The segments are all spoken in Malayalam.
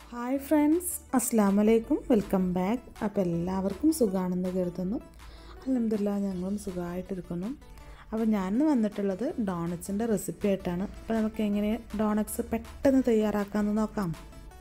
ഹായ് ഫ്രണ്ട്സ് അസ്സാം വലൈക്കും വെൽക്കം ബാക്ക് അപ്പോൾ എല്ലാവർക്കും സുഖമാണെന്ന് കരുതുന്നു അലഹമില്ല ഞങ്ങളും സുഖമായിട്ടിരിക്കുന്നു അപ്പോൾ ഞാനിന്ന് വന്നിട്ടുള്ളത് ഡോണറ്റ്സിൻ്റെ റെസിപ്പി ആയിട്ടാണ് അപ്പോൾ നമുക്ക് എങ്ങനെ ഡോണറ്റ്സ് പെട്ടെന്ന് തയ്യാറാക്കാമെന്ന് നോക്കാം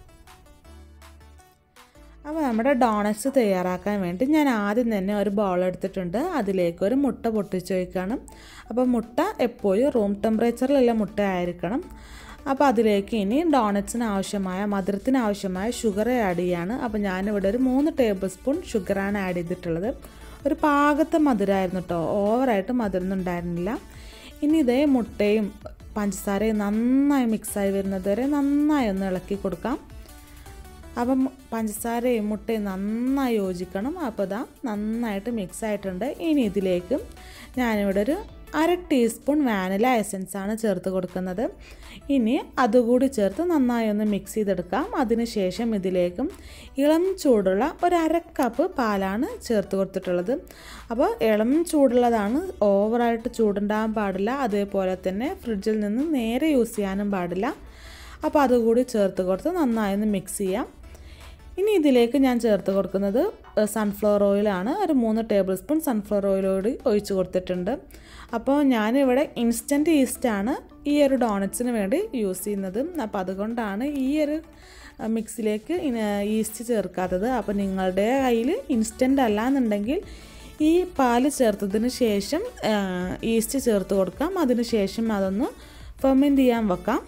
അപ്പോൾ നമ്മുടെ ഡോണറ്റ്സ് തയ്യാറാക്കാൻ വേണ്ടി ഞാൻ ആദ്യം തന്നെ ഒരു ബൗൾ എടുത്തിട്ടുണ്ട് അതിലേക്ക് ഒരു മുട്ട പൊട്ടിച്ച് വയ്ക്കണം അപ്പോൾ മുട്ട എപ്പോഴും റൂം ടെമ്പറേച്ചറിലുള്ള മുട്ട ആയിരിക്കണം അപ്പോൾ അതിലേക്ക് ഇനി ഡോണറ്റ്സിന് ആവശ്യമായ മധുരത്തിന് ആവശ്യമായ ഷുഗർ ആഡ് ചെയ്യാണ് അപ്പോൾ ഞാനിവിടെ ഒരു മൂന്ന് ടേബിൾ സ്പൂൺ ഷുഗറാണ് ആഡ് ചെയ്തിട്ടുള്ളത് ഒരു പാകത്തെ മധുരമായിരുന്നു കേട്ടോ ഓവറായിട്ട് മധുരം ഉണ്ടായിരുന്നില്ല ഇനി ഇതേ മുട്ടയും പഞ്ചസാരയും നന്നായി മിക്സായി വരുന്നത് വരെ നന്നായി ഒന്ന് ഇളക്കി കൊടുക്കാം അപ്പം പഞ്ചസാരയും മുട്ടയും നന്നായി യോജിക്കണം അപ്പോൾ ഇതാ നന്നായിട്ട് മിക്സ് ആയിട്ടുണ്ട് ഇനി ഇതിലേക്ക് ഞാനിവിടെ ഒരു അര ടീസ്പൂൺ വാനില എസൻസ് ആണ് ചേർത്ത് കൊടുക്കുന്നത് ഇനി അതുകൂടി ചേർത്ത് നന്നായി ഒന്ന് മിക്സ് ചെയ്തെടുക്കാം അതിനുശേഷം ഇതിലേക്കും ഇളം ചൂടുള്ള ഒരു അര കപ്പ് പാലാണ് ചേർത്ത് കൊടുത്തിട്ടുള്ളത് അപ്പോൾ ഇളം ചൂടുള്ളതാണ് ഓവറായിട്ട് ചൂടുണ്ടാകാൻ പാടില്ല അതേപോലെ തന്നെ ഫ്രിഡ്ജിൽ നിന്ന് നേരെ യൂസ് ചെയ്യാനും പാടില്ല അപ്പോൾ അതുകൂടി ചേർത്ത് കൊടുത്ത് നന്നായി ഒന്ന് മിക്സ് ചെയ്യാം ഇനി ഇതിലേക്ക് ഞാൻ ചേർത്ത് കൊടുക്കുന്നത് സൺഫ്ലവർ ഓയിലാണ് ഒരു മൂന്ന് ടേബിൾ സ്പൂൺ സൺഫ്ലവർ ഓയിലോട് ഒഴിച്ച് കൊടുത്തിട്ടുണ്ട് അപ്പോൾ ഞാനിവിടെ ഇൻസ്റ്റൻറ്റ് ഈസ്റ്റാണ് ഈ ഒരു ഡോണറ്റ്സിന് വേണ്ടി യൂസ് ചെയ്യുന്നത് അപ്പോൾ അതുകൊണ്ടാണ് ഈ ഒരു മിക്സിലേക്ക് ഈസ്റ്റ് ചേർക്കാത്തത് അപ്പോൾ നിങ്ങളുടെ കയ്യിൽ ഇൻസ്റ്റൻ്റ് അല്ല എന്നുണ്ടെങ്കിൽ ഈ പാല് ചേർത്തതിന് ശേഷം ഈസ്റ്റ് ചേർത്ത് കൊടുക്കാം അതിന് ശേഷം അതൊന്ന് ഫെർമെൻറ്റ് ചെയ്യാൻ വെക്കാം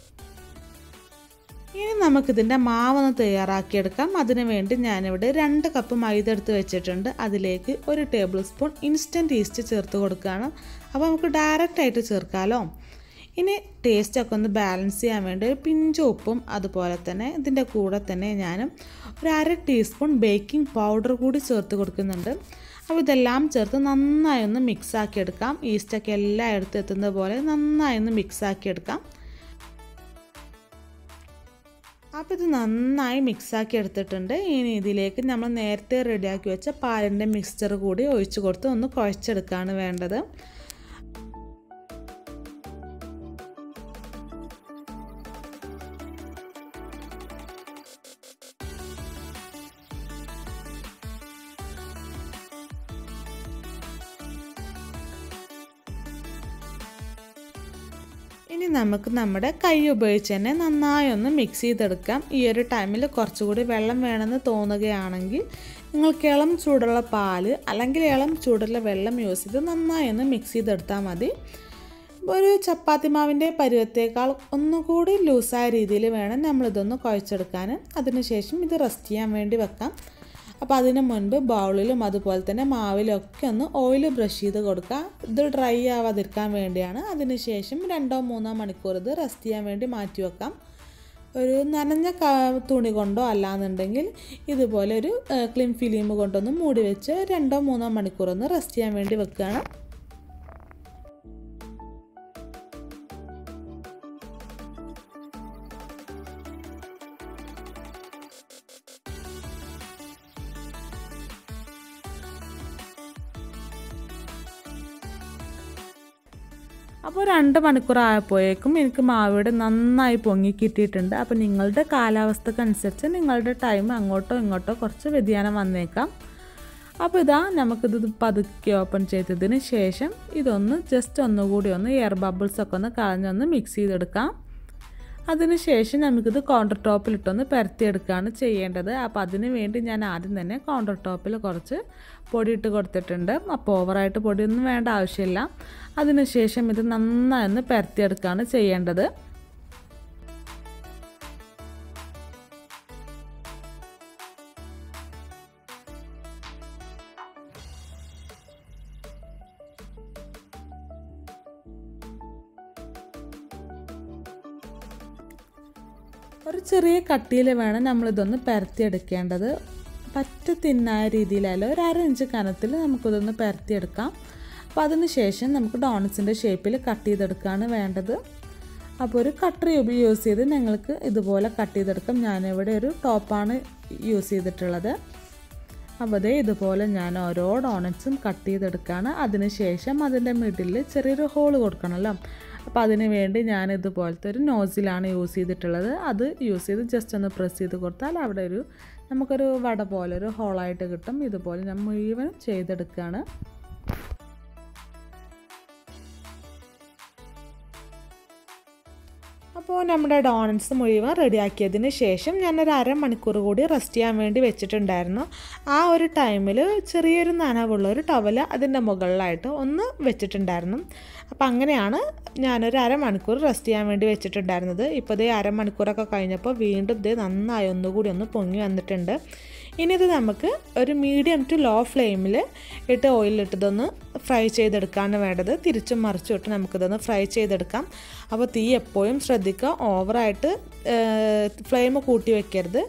ഇനി നമുക്കിതിൻ്റെ മാവൊന്ന് തയ്യാറാക്കിയെടുക്കാം അതിന് വേണ്ടി ഞാനിവിടെ രണ്ട് കപ്പ് മൈദ എടുത്ത് വെച്ചിട്ടുണ്ട് അതിലേക്ക് ഒരു ടേബിൾ സ്പൂൺ ഇൻസ്റ്റൻറ്റ് ഈസ്റ്റ് ചേർത്ത് കൊടുക്കുകയാണ് അപ്പോൾ നമുക്ക് ഡയറക്റ്റായിട്ട് ചേർക്കാമല്ലോ ഇനി ടേസ്റ്റൊക്കെ ഒന്ന് ബാലൻസ് ചെയ്യാൻ വേണ്ടി ഒരു പിഞ്ച് ഉപ്പും അതുപോലെ തന്നെ ഇതിൻ്റെ കൂടെ തന്നെ ഞാൻ ഒരു അര ടീസ്പൂൺ ബേക്കിംഗ് പൗഡർ കൂടി ചേർത്ത് കൊടുക്കുന്നുണ്ട് അപ്പോൾ ഇതെല്ലാം ചേർത്ത് നന്നായി ഒന്ന് മിക്സ് ആക്കിയെടുക്കാം ഈസ്റ്റൊക്കെ എല്ലായിടത്തും എത്തുന്നത് പോലെ നന്നായി ഒന്ന് മിക്സ് ആക്കിയെടുക്കാം അപ്പോൾ ഇത് നന്നായി മിക്സാക്കി എടുത്തിട്ടുണ്ട് ഇനി ഇതിലേക്ക് നമ്മൾ നേരത്തെ റെഡിയാക്കി വെച്ച പാലിൻ്റെ മിക്സ്ചർ കൂടി ഒഴിച്ചു കൊടുത്ത് ഒന്ന് കുഴച്ചെടുക്കുകയാണ് വേണ്ടത് ഇനി നമുക്ക് നമ്മുടെ കൈ ഉപയോഗിച്ച് തന്നെ നന്നായി ഒന്ന് മിക്സ് ചെയ്തെടുക്കാം ഈ ഒരു ടൈമിൽ കുറച്ചുകൂടി വെള്ളം വേണമെന്ന് തോന്നുകയാണെങ്കിൽ നിങ്ങൾക്ക് ഇളം ചൂടുള്ള പാല് അല്ലെങ്കിൽ ഇളം ചൂടുള്ള വെള്ളം യൂസ് ചെയ്ത് നന്നായി ഒന്ന് മിക്സ് ചെയ്തെടുത്താൽ മതി ഒരു ചപ്പാത്തി മാവിൻ്റെ പരുവത്തേക്കാൾ ഒന്നുകൂടി ലൂസായ രീതിയിൽ വേണം നമ്മളിതൊന്ന് കുഴച്ചെടുക്കാൻ അതിനുശേഷം ഇത് റെസ്റ്റ് ചെയ്യാൻ വേണ്ടി വെക്കാം അപ്പോൾ അതിന് മുൻപ് ബൗളിലും അതുപോലെ തന്നെ മാവിലും ഒക്കെ ഒന്ന് ഓയിൽ ബ്രഷ് ചെയ്ത് കൊടുക്കുക ഇത് ഡ്രൈ ആവാതിരിക്കാൻ വേണ്ടിയാണ് അതിനുശേഷം രണ്ടോ മൂന്നോ മണിക്കൂർ ഇത് റെസ്റ്റ് ചെയ്യാൻ വേണ്ടി മാറ്റി വെക്കാം ഒരു നനഞ്ഞ തുണി കൊണ്ടോ അല്ലാന്നുണ്ടെങ്കിൽ ഇതുപോലെ ഒരു ക്ലിം ഫിലിം കൊണ്ടൊന്ന് മൂടി വെച്ച് രണ്ടോ മൂന്നോ മണിക്കൂർ ഒന്ന് റെസ്റ്റ് ചെയ്യാൻ വേണ്ടി വെക്കുകയാണ് അപ്പോൾ രണ്ട് മണിക്കൂർ ആയപ്പോഴേക്കും എനിക്ക് മാവിടെ നന്നായി പൊങ്ങി കിട്ടിയിട്ടുണ്ട് അപ്പോൾ നിങ്ങളുടെ കാലാവസ്ഥക്കനുസരിച്ച് നിങ്ങളുടെ ടൈം അങ്ങോട്ടോ ഇങ്ങോട്ടോ കുറച്ച് വ്യതിയാനം വന്നേക്കാം അപ്പോൾ ഇതാ നമുക്കിത് പതുക്കെ ഓപ്പൺ ചെയ്തതിന് ശേഷം ഇതൊന്ന് ജസ്റ്റ് ഒന്നുകൂടി ഒന്ന് എയർ ബബിൾസൊക്കെ ഒന്ന് കളഞ്ഞൊന്ന് മിക്സ് ചെയ്തെടുക്കാം അതിനുശേഷം നമുക്കിത് കൗണ്ടർ ടോപ്പിലിട്ടൊന്ന് പരത്തിയെടുക്കുകയാണ് ചെയ്യേണ്ടത് അപ്പോൾ അതിന് വേണ്ടി ഞാൻ ആദ്യം തന്നെ കൗണ്ടർ ടോപ്പിൽ കുറച്ച് പൊടി ഇട്ട് കൊടുത്തിട്ടുണ്ട് അപ്പോൾ ഓവറായിട്ട് പൊടിയൊന്നും വേണ്ട ആവശ്യമില്ല അതിനുശേഷം ഇത് നന്നായി ഒന്ന് പരത്തിയെടുക്കുകയാണ് ചെയ്യേണ്ടത് ഒരു ചെറിയ കട്ടിയിൽ വേണം നമ്മളിതൊന്ന് പരത്തിയെടുക്കേണ്ടത് പറ്റ തിന്നായ രീതിയിലല്ല ഒരു അര ഇഞ്ച് കനത്തിൽ നമുക്കിതൊന്ന് പരത്തിയെടുക്കാം അപ്പോൾ അതിന് ശേഷം നമുക്ക് ഡോണറ്റ്സിൻ്റെ ഷേപ്പിൽ കട്ട് ചെയ്തെടുക്കുകയാണ് വേണ്ടത് അപ്പോൾ ഒരു കട്ടർ യൂസ് ചെയ്ത് നിങ്ങൾക്ക് ഇതുപോലെ കട്ട് ചെയ്തെടുക്കാം ഞാനിവിടെ ഒരു ടോപ്പാണ് യൂസ് ചെയ്തിട്ടുള്ളത് അപ്പോൾ അതേ ഇതുപോലെ ഞാൻ ഓരോ ഡോണറ്റ്സും കട്ട് ചെയ്തെടുക്കുകയാണ് അതിന് ശേഷം അതിൻ്റെ മിഡിൽ ചെറിയൊരു ഹോൾ കൊടുക്കണമല്ലോ അപ്പോൾ അതിന് വേണ്ടി ഞാൻ ഇതുപോലത്തെ ഒരു നോസിലാണ് യൂസ് ചെയ്തിട്ടുള്ളത് അത് യൂസ് ചെയ്ത് ജസ്റ്റ് ഒന്ന് പ്രസ് ചെയ്ത് കൊടുത്താൽ അവിടെ ഒരു നമുക്കൊരു വട പോലെ ഒരു ഹോളായിട്ട് കിട്ടും ഇതുപോലെ ഞാൻ മുഴുവനും ചെയ്തെടുക്കുകയാണ് അപ്പോൾ നമ്മുടെ ഡോണറ്റ്സ് മുഴുവൻ റെഡിയാക്കിയതിന് ശേഷം ഞാനൊരു അരമണിക്കൂർ കൂടി റെസ്റ്റ് ചെയ്യാൻ വേണ്ടി വെച്ചിട്ടുണ്ടായിരുന്നു ആ ഒരു ടൈമിൽ ചെറിയൊരു നനവുള്ള ഒരു ടവല് അതിൻ്റെ മുകളിലായിട്ട് ഒന്ന് വെച്ചിട്ടുണ്ടായിരുന്നു അപ്പോൾ അങ്ങനെയാണ് ഞാനൊരു അരമണിക്കൂർ റെസ്റ്റ് ചെയ്യാൻ വേണ്ടി വെച്ചിട്ടുണ്ടായിരുന്നത് ഇപ്പോൾ ഇതേ അരമണിക്കൂറൊക്കെ കഴിഞ്ഞപ്പോൾ വീണ്ടും ഇത് നന്നായി ഒന്നുകൂടി ഒന്ന് പൊങ്ങി വന്നിട്ടുണ്ട് ഇനി ഇത് നമുക്ക് ഒരു മീഡിയം ടു ലോ ഫ്ലെയിമിൽ ഇട്ട് ഓയിലിട്ടതൊന്ന് ഫ്രൈ ചെയ്തെടുക്കാണ് വേണ്ടത് തിരിച്ചും മറിച്ചും ഇട്ട് നമുക്കിതൊന്ന് ഫ്രൈ ചെയ്തെടുക്കാം അപ്പോൾ തീ എപ്പോഴും ശ്രദ്ധിക്കുക ഓവറായിട്ട് ഫ്ലെയിം കൂട്ടി വെക്കരുത്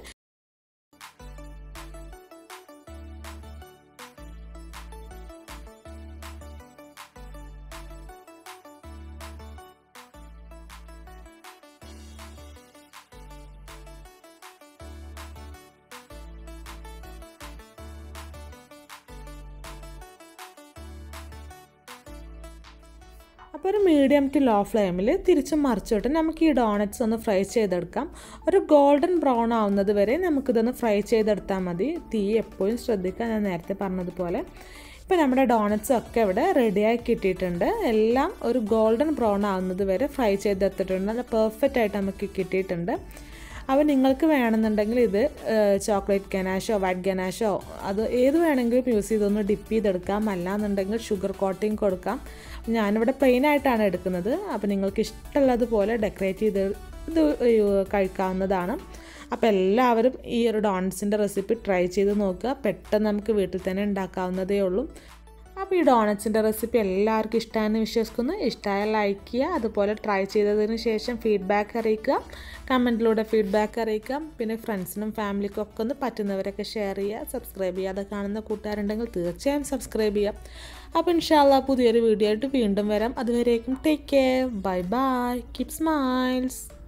അപ്പോൾ ഒരു മീഡിയം ടു ലോ ഫ്ലെയിമിൽ തിരിച്ചും മറിച്ചിട്ട് നമുക്ക് ഈ ഡോണറ്റ്സ് ഒന്ന് ഫ്രൈ ചെയ്തെടുക്കാം ഒരു ഗോൾഡൻ ബ്രൗൺ ആവുന്നത് വരെ നമുക്കിതൊന്ന് ഫ്രൈ ചെയ്തെടുത്താൽ മതി തീ എപ്പോഴും ശ്രദ്ധിക്കുക ഞാൻ നേരത്തെ പറഞ്ഞതുപോലെ ഇപ്പോൾ നമ്മുടെ ഡോണറ്റ്സ് ഒക്കെ ഇവിടെ റെഡിയായി കിട്ടിയിട്ടുണ്ട് എല്ലാം ഒരു ഗോൾഡൻ ബ്രൗൺ ആവുന്നത് വരെ ഫ്രൈ ചെയ്തെടുത്തിട്ടുണ്ട് നല്ല പെർഫെക്റ്റ് ആയിട്ട് നമുക്ക് കിട്ടിയിട്ടുണ്ട് അപ്പോൾ നിങ്ങൾക്ക് വേണമെന്നുണ്ടെങ്കിൽ ഇത് ചോക്ലേറ്റ് ഗനാഷോ വൈറ്റ് ഗനാഷോ അത് ഏത് വേണമെങ്കിലും യൂസ് ചെയ്തൊന്ന് ഡിപ്പ് ചെയ്തെടുക്കാം അല്ലാന്നുണ്ടെങ്കിൽ ഷുഗർ കോട്ടിങ് കൊടുക്കാം ഞാനിവിടെ പ്ലെയിൻ ആയിട്ടാണ് എടുക്കുന്നത് അപ്പോൾ നിങ്ങൾക്ക് ഇഷ്ടമുള്ളതുപോലെ ഡെക്കറേറ്റ് ചെയ്ത് ഇത് കഴിക്കാവുന്നതാണ് അപ്പോൾ എല്ലാവരും ഈ ഒരു ഡോണറ്റ്സിൻ്റെ റെസിപ്പി ട്രൈ ചെയ്ത് നോക്കുക പെട്ടെന്ന് നമുക്ക് വീട്ടിൽ തന്നെ ഉണ്ടാക്കാവുന്നതേ ഉള്ളൂ അപ്പോൾ ഈ ഡോണറ്റ്സിൻ്റെ റെസിപ്പി എല്ലാവർക്കും ഇഷ്ടമാണെന്ന് വിശ്വസിക്കുന്നു ഇഷ്ടമായ ലൈക്ക് ചെയ്യുക അതുപോലെ ട്രൈ ചെയ്തതിന് ശേഷം ഫീഡ്ബാക്ക് അറിയിക്കുക കമൻറ്റിലൂടെ ഫീഡ്ബാക്ക് അറിയിക്കുക പിന്നെ ഫ്രണ്ട്സിനും ഫാമിലിക്കും ഒക്കെ ഒന്ന് പറ്റുന്നവരൊക്കെ ഷെയർ ചെയ്യുക സബ്സ്ക്രൈബ് ചെയ്യാതെ കാണുന്ന കൂട്ടുകാരുണ്ടെങ്കിൽ തീർച്ചയായും സബ്സ്ക്രൈബ് ചെയ്യുക അപ്പോൾ ഇൻഷാല്ല പുതിയൊരു വീഡിയോ ആയിട്ട് വീണ്ടും വരാം അതുവരേക്കും take care bye bye keep smiles